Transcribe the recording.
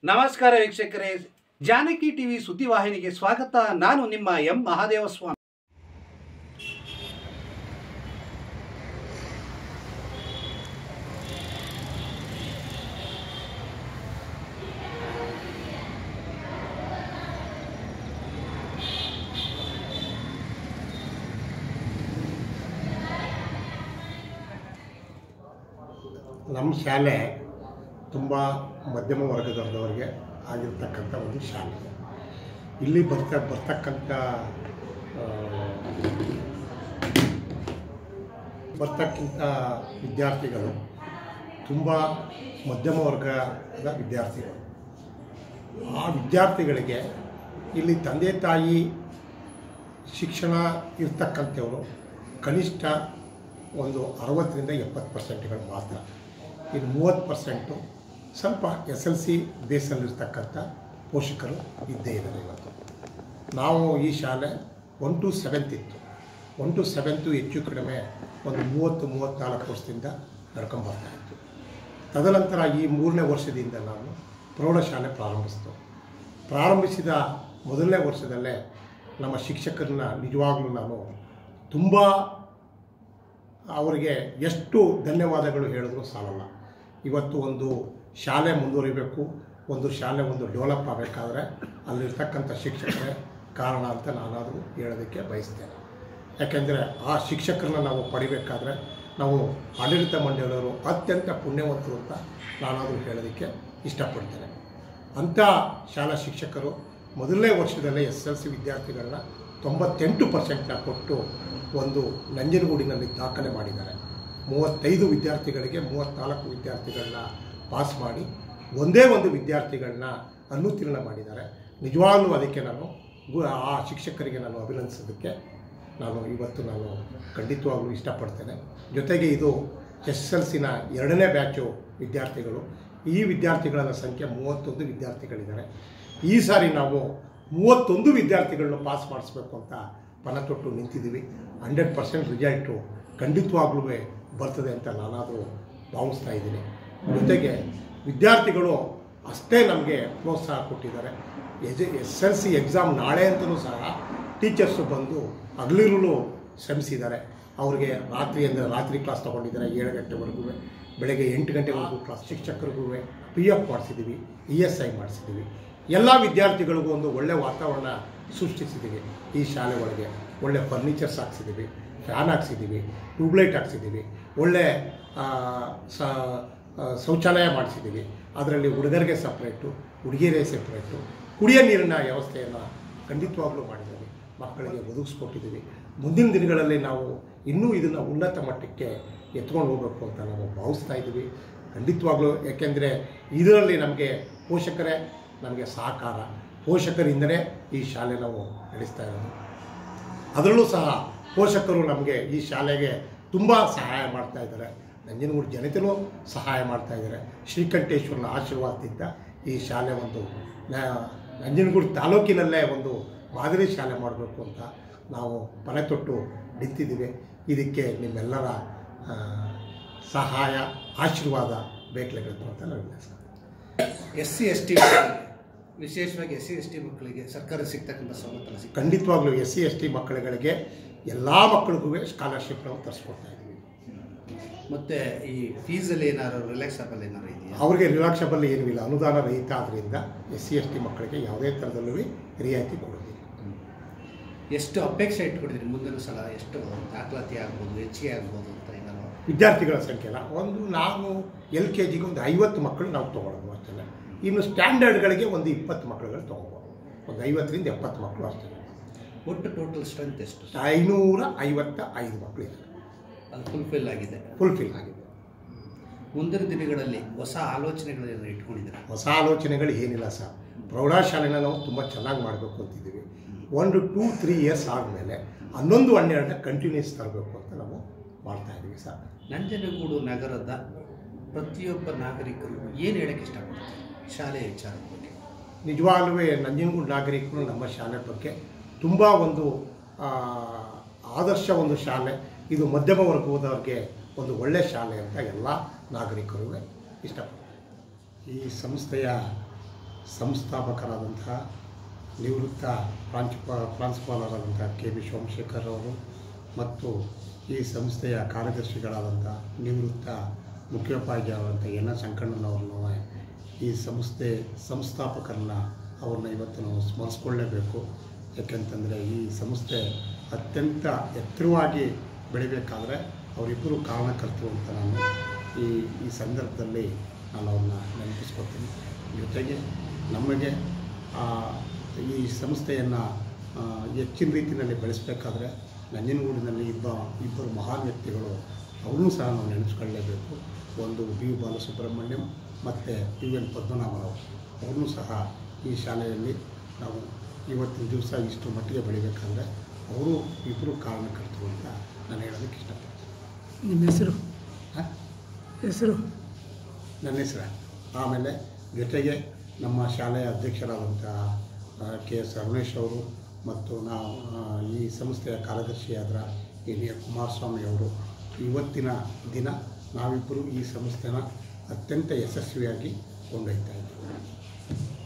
ನಮಸ್ಕಾರ ವೀಕ್ಷಕರೇ ಜಾನಕಿ ಟಿವಿ ಸುದ್ದಿವಾಹಿನಿಗೆ ಸ್ವಾಗತ ನಾನು ನಿಮ್ಮ ಎಂ ಮಹಾದೇವಸ್ವಾಮಿ ನಮ್ಮ ಶಾಲೆ ತುಂಬ ಮಧ್ಯಮ ವರ್ಗದವರಿಗೆ ಆಗಿರ್ತಕ್ಕಂಥ ಒಂದು ಶಾಲೆ ಇಲ್ಲಿ ಬರ್ತ ಬರ್ತಕ್ಕಂಥ ಆ, ಬರ್ತಕ್ಕಂಥ ವಿದ್ಯಾರ್ಥಿಗಳು ತುಂಬ ಮಧ್ಯಮ ವರ್ಗದ ವಿದ್ಯಾರ್ಥಿಗಳು ಆ ವಿದ್ಯಾರ್ಥಿಗಳಿಗೆ ಇಲ್ಲಿ ತಂದೆ ತಾಯಿ ಶಿಕ್ಷಣ ಇರ್ತಕ್ಕಂಥವರು ಕನಿಷ್ಠ ಒಂದು ಅರವತ್ತರಿಂದ ಎಪ್ಪತ್ತು ಪರ್ಸೆಂಟ್ಗಳು ಮಾತ್ರ ಇನ್ನು ಮೂವತ್ತು ಪರ್ಸೆಂಟು ಸ್ವಲ್ಪ ಎಸ್ ಎಲ್ ಸಿ ಬೇಸಲ್ಲಿರ್ತಕ್ಕಂಥ ಪೋಷಕರು ಇದ್ದೇ ಇದ್ದಾರೆ ಇವತ್ತು ನಾವು ಈ ಶಾಲೆ ಒನ್ ಟು ಸೆವೆಂತ್ ಇತ್ತು ಒನ್ ಟು ಸೆವೆಂತು ಹೆಚ್ಚು ಕಡಿಮೆ ಒಂದು ಮೂವತ್ತು ಮೂವತ್ತ್ನಾಲ್ಕು ವರ್ಷದಿಂದ ನಡ್ಕೊಂಬರ್ತಾ ಇತ್ತು ತದನಂತರ ಈ ಮೂರನೇ ವರ್ಷದಿಂದ ನಾನು ಪ್ರೌಢಶಾಲೆ ಪ್ರಾರಂಭಿಸಿತು ಪ್ರಾರಂಭಿಸಿದ ಮೊದಲನೇ ವರ್ಷದಲ್ಲೇ ನಮ್ಮ ಶಿಕ್ಷಕರನ್ನ ನಿಜವಾಗ್ಲೂ ನಾನು ತುಂಬ ಅವರಿಗೆ ಎಷ್ಟು ಧನ್ಯವಾದಗಳು ಹೇಳಿದ್ರು ಸಾಲಲ್ಲ ಇವತ್ತು ಒಂದು ಶಾಲೆ ಮುಂದುವರಿಬೇಕು ಒಂದು ಶಾಲೆ ಒಂದು ಡೆವಲಪ್ ಆಗಬೇಕಾದ್ರೆ ಅಲ್ಲಿರ್ತಕ್ಕಂಥ ಶಿಕ್ಷಕರೇ ಕಾರಣ ಅಂತ ನಾನಾದರೂ ಹೇಳೋದಕ್ಕೆ ಬಯಸ್ತೇನೆ ಯಾಕೆಂದರೆ ಆ ಶಿಕ್ಷಕರನ್ನ ನಾವು ಪಡಿಬೇಕಾದ್ರೆ ನಾವು ಆಡಳಿತ ಮಂಡಳಿಯವರು ಅತ್ಯಂತ ಪುಣ್ಯವಂತರು ಅಂತ ನಾನಾದರೂ ಹೇಳೋದಕ್ಕೆ ಇಷ್ಟಪಡ್ತೇನೆ ಅಂಥ ಶಾಲಾ ಶಿಕ್ಷಕರು ಮೊದಲನೇ ವರ್ಷದಲ್ಲೇ ಎಸ್ ಎಲ್ ಸಿ ವಿದ್ಯಾರ್ಥಿಗಳನ್ನ ತೊಂಬತ್ತೆಂಟು ಪರ್ಸೆಂಟ್ನ ಕೊಟ್ಟು ಒಂದು ನಂಜನಗೂಡಿನಲ್ಲಿ ದಾಖಲೆ ಮಾಡಿದ್ದಾರೆ ಮೂವತ್ತೈದು ವಿದ್ಯಾರ್ಥಿಗಳಿಗೆ ಮೂವತ್ತ್ನಾಲ್ಕು ವಿದ್ಯಾರ್ಥಿಗಳನ್ನ ಪಾಸ್ ಮಾಡಿ ಒಂದೇ ಒಂದು ವಿದ್ಯಾರ್ಥಿಗಳನ್ನ ಅನುತ್ತೀರ್ಣ ಮಾಡಿದ್ದಾರೆ ನಿಜವಾಗ್ಲೂ ಅದಕ್ಕೆ ನಾನು ಗು- ಆ ಶಿಕ್ಷಕರಿಗೆ ನಾನು ಅಭಿನಂದಿಸೋದಕ್ಕೆ ನಾನು ಇವತ್ತು ನಾನು ಖಂಡಿತವಾಗ್ಲೂ ಇಷ್ಟಪಡ್ತೇನೆ ಜೊತೆಗೆ ಇದು ಎಸ್ ಎಲ್ ಸಿನ ಎರಡನೇ ಬ್ಯಾಚು ವಿದ್ಯಾರ್ಥಿಗಳು ಈ ವಿದ್ಯಾರ್ಥಿಗಳ ಸಂಖ್ಯೆ ಮೂವತ್ತೊಂದು ವಿದ್ಯಾರ್ಥಿಗಳಿದ್ದಾರೆ ಈ ಸಾರಿ ನಾವು ಮೂವತ್ತೊಂದು ವಿದ್ಯಾರ್ಥಿಗಳನ್ನ ಪಾಸ್ ಮಾಡಿಸ್ಬೇಕು ಅಂತ ಪಣ ತೊಟ್ಟು ನಿಂತಿದ್ದೀವಿ ಹಂಡ್ರೆಡ್ ಪರ್ಸೆಂಟ್ ರಿಸಲ್ಟು ಖಂಡಿತವಾಗ್ಲೂ ಬರ್ತದೆ ಅಂತ ನಾನಾದರೂ ಭಾವಿಸ್ತಾ ಇದ್ದೀನಿ ಜೊತೆಗೆ ವಿದ್ಯಾರ್ಥಿಗಳು ಅಷ್ಟೇ ನಮಗೆ ಪ್ರೋತ್ಸಾಹ ಕೊಟ್ಟಿದ್ದಾರೆ S S L C exam ನಾಳೆ ಅಂತಲೂ ಸಹ ಟೀಚರ್ಸು ಬಂದು ಹಗಲಿರುಳು ಶ್ರಮಿಸಿದ್ದಾರೆ ಅವ್ರಿಗೆ ರಾತ್ರಿ ಅಂದರೆ ರಾತ್ರಿ ಕ್ಲಾಸ್ ತೊಗೊಂಡಿದ್ದಾರೆ ಏಳು ಗಂಟೆವರೆಗೂ ಬೆಳಗ್ಗೆ ಎಂಟು ಗಂಟೆವರೆಗೂ ಕ್ಲಾಸ್ ಶಿಕ್ಷಕರಿಗೂ ಪಿ ಎಫ್ ಮಾಡಿಸಿದ್ದೀವಿ ಇ ಎಸ್ ಐ ಮಾಡಿಸಿದ್ದೀವಿ ಎಲ್ಲ ವಿದ್ಯಾರ್ಥಿಗಳಿಗೂ ಒಂದು ಒಳ್ಳೆಯ ವಾತಾವರಣ ಸೃಷ್ಟಿಸಿದ್ದೀವಿ ಈ ಶಾಲೆ ಒಳಗೆ ಒಳ್ಳೆ ಫರ್ನಿಚರ್ಸ್ ಹಾಕ್ಸಿದ್ದೀವಿ ಫ್ಯಾನ್ ಹಾಕ್ಸಿದ್ದೀವಿ ಟ್ಯೂಬ್ಲೈಟ್ ಹಾಕ್ಸಿದ್ದೀವಿ ಒಳ್ಳೆ ಆ, ಸ ಆ, ಶೌಚಾಲಯ ಮಾಡಿಸಿದ್ದೀವಿ ಅದರಲ್ಲಿ ಹುಡುಗರಿಗೆ ಸಪ್ರೇಟು ಹುಡುಗಿಯರಿಗೆ ಸಪ್ರೇಟು ಕುಡಿಯೋ ನೀರಿನ ವ್ಯವಸ್ಥೆಯನ್ನು ಖಂಡಿತವಾಗ್ಲೂ ಮಾಡಿದ್ದೀವಿ ಮಕ್ಕಳಿಗೆ ಒದಗಿಸ್ಕೊಟ್ಟಿದ್ದೀವಿ ಮುಂದಿನ ದಿನಗಳಲ್ಲಿ ನಾವು ಇನ್ನೂ ಇದನ್ನು ಉನ್ನತ ಮಟ್ಟಕ್ಕೆ ಎತ್ಕೊಂಡು ಹೋಗಬೇಕು ಅಂತ ನಾವು ಭಾವಿಸ್ತಾ ಇದ್ದೀವಿ ಖಂಡಿತವಾಗ್ಲೂ ಯಾಕೆಂದರೆ ಇದರಲ್ಲಿ ನಮಗೆ ಪೋಷಕರೇ ನಮಗೆ ಸಹಕಾರ ಪೋಷಕರಿಂದಲೇ ಈ ಶಾಲೆ ನಾವು ನಡೆಸ್ತಾ ಇರೋದು ಅದರಲ್ಲೂ ಸಹ ಪೋಷಕರು ನಮಗೆ ಈ ಶಾಲೆಗೆ ತುಂಬ ಸಹಾಯ ಮಾಡ್ತಾ ಇದ್ದಾರೆ ನಂಜನಗೂಡು ಜನತೆಯೂ ಸಹಾಯ ಮಾಡ್ತಾ ಇದ್ದಾರೆ ಶ್ರೀಕಂಠೇಶ್ವರನ ಆಶೀರ್ವಾದದಿಂದ ಈ ಶಾಲೆ ಒಂದು ನ- ನಂಜನಗೂಡು ತಾಲೂಕಿನಲ್ಲೇ ಒಂದು ಮಾದರಿ ಶಾಲೆ ಮಾಡಬೇಕು ಅಂತ ನಾವು ಪನೆ ತೊಟ್ಟು ನಿಂತಿದ್ದೀವಿ ಇದಕ್ಕೆ ನಿಮ್ಮೆಲ್ಲರ ಆ, ಸಹಾಯ ಆಶೀರ್ವಾದ ಬೇಕಾಗಬೇಕು ಅಂತ ನಾನು ವಿನಂತಿಸ್ತೀನಿ. ಎಸ್ ಸಿ ಎಸ್ ಟಿ ವಿಶೇಷವಾಗಿ ಎಸ್ ಸಿ ಎಸ್ ಟಿ ಮಕ್ಕಳಿಗೆ ಸರ್ಕಾರ ಸಿಗ್ತಕ್ಕಂಥ ಸವಲತ್ತನ್ನು ಸಿಗ್ತದೆ ಖಂಡಿತವಾಗ್ಲೂ ಎಸ್ ಸಿ ಎಸ್ ಟಿ ಮಕ್ಕಳುಗಳಿಗೆ ಎಲ್ಲ ಮಕ್ಕಳಿಗೂ ಸ್ಕಾಲರ್ಶಿಪ್ ನಾವು ತರಿಸ್ಕೊಡ್ತಾ ಇದ್ದೀವಿ ಮತ್ತು ಈ ಫೀಸಲ್ಲಿ ಏನಾದ್ರು ರಿಲ್ಯಾಕ್ಸಬಲ್ ಏನಾದ್ರು ಇದೆಯಾ ಅವರಿಗೆ ರಿಲಾಕ್ಸಬಲ್ ಏನೂ ಇಲ್ಲ ಅನುದಾನ ರಹಿತ ಆದ್ದರಿಂದ ಎಸ್ ಸಿ ಎಸ್ ಟಿ ಮಕ್ಕಳಿಗೆ ಯಾವುದೇ ಥರದಲ್ಲೂ ರಿಯಾಯಿತಿ ಕೊಡೋದಿಲ್ಲ ಎಷ್ಟು ಅಪೇಕ್ಷೆ ಇಟ್ಕೊಂಡಿದ್ರಿ ಮುಂದಿನ ಸಲ ಎಷ್ಟು ದಾಖಲಾತಿ ಆಗ್ಬೋದು ಹೆಚ್ಚಿಗೆ ಆಗ್ಬೋದು ಅಂತ ಏನಾದ್ರು ವಿದ್ಯಾರ್ಥಿಗಳ ಸಂಖ್ಯೆನ ಒಂದು ನಾವು ಎಲ್ ಕೆ ಜಿಗೆ ಒಂದು ಐವತ್ತು ಮಕ್ಕಳು ನಾವು ತೊಗೊಳೋದು ಅಷ್ಟೇ ಇನ್ನು ಸ್ಟ್ಯಾಂಡರ್ಡ್ಗಳಿಗೆ ಒಂದು ಇಪ್ಪತ್ತು ಮಕ್ಕಳುಗಳು ತೊಗೋಬೋದು ಒಂದು ಐವತ್ತರಿಂದ ಎಪ್ಪತ್ತು ಮಕ್ಕಳು ಅಷ್ಟೇ ಒಟ್ಟು ಟೋಟಲ್ ಸ್ಟ್ರೆಂತ್ ಎಷ್ಟು ಐನೂರ ಐವತ್ತ ಐದು ಮಕ್ಕಳು ಇದ್ದಾರೆ ಅದು ಫುಲ್ಫಿಲ್ ಆಗಿದೆ ಫುಲ್ಫಿಲ್ ಆಗಿದೆ ಮುಂದಿನ ದಿನಗಳಲ್ಲಿ ಹೊಸ ಆಲೋಚನೆಗಳನ್ನು ಇಟ್ಕೊಂಡಿದ್ದೀರಾ ಹೊಸ ಆಲೋಚನೆಗಳು ಏನಿಲ್ಲ ಸರ್ ಪ್ರೌಢಶಾಲೆನ ನಾವು ತುಂಬ ಚೆನ್ನಾಗಿ ಮಾಡಬೇಕು ಅಂತಿದ್ದೀವಿ ಒಂದು ಟೂ ತ್ರೀ ಇಯರ್ಸ್ ಆದಮೇಲೆ ಹನ್ನೊಂದು ಹನ್ನೆರಡನ್ನ ಕಂಟಿನ್ಯೂಸ್ ತರಬೇಕು ಅಂತ ನಾವು ಮಾಡ್ತಾ ಇದ್ದೀವಿ ಸರ್ ನಂಜನಗೂಡು ನಗರದ ಪ್ರತಿಯೊಬ್ಬ ನಾಗರಿಕರು ಏನು ಹೇಳಕ್ಕೆ ಇಷ್ಟಪಡ್ತಾರೆ ಶಾಲೆಯ ವಿಚಾರದ ಬಗ್ಗೆ ನಿಜವಾಗ್ಲೂ ನಂಜನಗೂಡು ನಾಗರಿಕರು ನಮ್ಮ ಶಾಲೆ ಬಗ್ಗೆ ತುಂಬ ಒಂದು ಆ, ಆದರ್ಶ ಒಂದು ಶಾಲೆ ಇದು ಮಧ್ಯಮ ವರ್ಗದವ್ರಿಗೆ ಒಂದು ಒಳ್ಳೆಯ ಶಾಲೆ ಅಂತ ಎಲ್ಲ ನಾಗರಿಕರು ಇಷ್ಟಪಡ್ತಾರೆ ಈ ಸಂಸ್ಥೆಯ ಸಂಸ್ಥಾಪಕರಾದಂತಹ ನಿವೃತ್ತ ಪ್ರಾಂಶುಪ ಪ್ರಾಂಶುಪಾಲರಾದಂಥ ಕೆ ಬಿ ಸೋಮಶೇಖರ್ ಅವರು ಮತ್ತು ಈ ಸಂಸ್ಥೆಯ ಕಾರ್ಯದರ್ಶಿಗಳಾದಂಥ ನಿವೃತ್ತ ಮುಖ್ಯೋಪಾಧ್ಯಾಯರಾದಂಥ ಎನ್ ಎಸ್ ಶಂಕಣ್ಣನವ್ರನ್ನೂ ಈ ಸಂಸ್ಥೆ ಸಂಸ್ಥಾಪಕರನ್ನ ಅವ್ರನ್ನ ಇವತ್ತು ನಾವು ಸ್ಮರಿಸ್ಕೊಳ್ಳೇಬೇಕು ಯಾಕೆಂತಂದರೆ ಈ ಸಂಸ್ಥೆ ಅತ್ಯಂತ ಎತ್ತರವಾಗಿ ಬೆಳಿಬೇಕಾದ್ರೆ ಅವರಿಬ್ಬರು ಕಾರಣಕರ್ತರು ಅಂತ ನಾನು ಈ ಈ ಸಂದರ್ಭದಲ್ಲಿ ನಾನು ಅವ್ರನ್ನ ನೆನಪಿಸ್ಕೊತೀನಿ ಜೊತೆಗೆ ನಮಗೆ ಆ, ಈ ಸಂಸ್ಥೆಯನ್ನು ಹೆಚ್ಚಿನ ರೀತಿಯಲ್ಲಿ ಬೆಳೆಸಬೇಕಾದ್ರೆ ನಂಜನಗೂಡಿನಲ್ಲಿ ಇಬ್ಬ ಇಬ್ಬರು ಮಹಾನ್ ವ್ಯಕ್ತಿಗಳು ಅವ್ರನ್ನೂ ಸಹ ನಾವು ನೆನೆಸ್ಕೊಳ್ಳೇಬೇಕು ಒಂದು ಬಿ ಯು ಬಾಲಸುಬ್ರಹ್ಮಣ್ಯಂ ಮತ್ತು ಯು ಎನ್ ಪದ್ಮನಾಭರಾವ್ ಅವ್ರನ್ನೂ ಸಹ ಈ ಶಾಲೆಯಲ್ಲಿ ನಾವು ಇವತ್ತಿನ ದಿವಸ ಇಷ್ಟು ಮಟ್ಟಿಗೆ ಬೆಳಿಬೇಕಂದ್ರೆ ಅವರು ಇಬ್ಬರು ಕಾರಣಕರ್ತರು ಅಂತ ನಾನು ಹೇಳೋದಕ್ಕೆ ಇಷ್ಟಪಡ್ತೀನಿ ನಿಮ್ಮ ಹೆಸರು ಹಾಂ ಹೆಸರು ನನ್ನ ಹೆಸರು ಆಮೇಲೆ ಜೊತೆಗೆ ನಮ್ಮ ಶಾಲೆಯ ಅಧ್ಯಕ್ಷರಾದಂತಹ ಕೆ ಎಸ್ ರಮೇಶ್ ಅವರು ಮತ್ತು ನಾವು ಆ, ಈ ಸಂಸ್ಥೆಯ ಕಾರ್ಯದರ್ಶಿಯಾದ ಹಿರಿಯ ಕುಮಾರಸ್ವಾಮಿ ಅವರು ಇವತ್ತಿನ ದಿನ ನಾವಿಬ್ಬರು ಈ ಸಂಸ್ಥೆನ ಅತ್ಯಂತ ಯಶಸ್ವಿಯಾಗಿ ಕೊಂಡೊಯ್ತಾ ಇದ್ದೀವಿ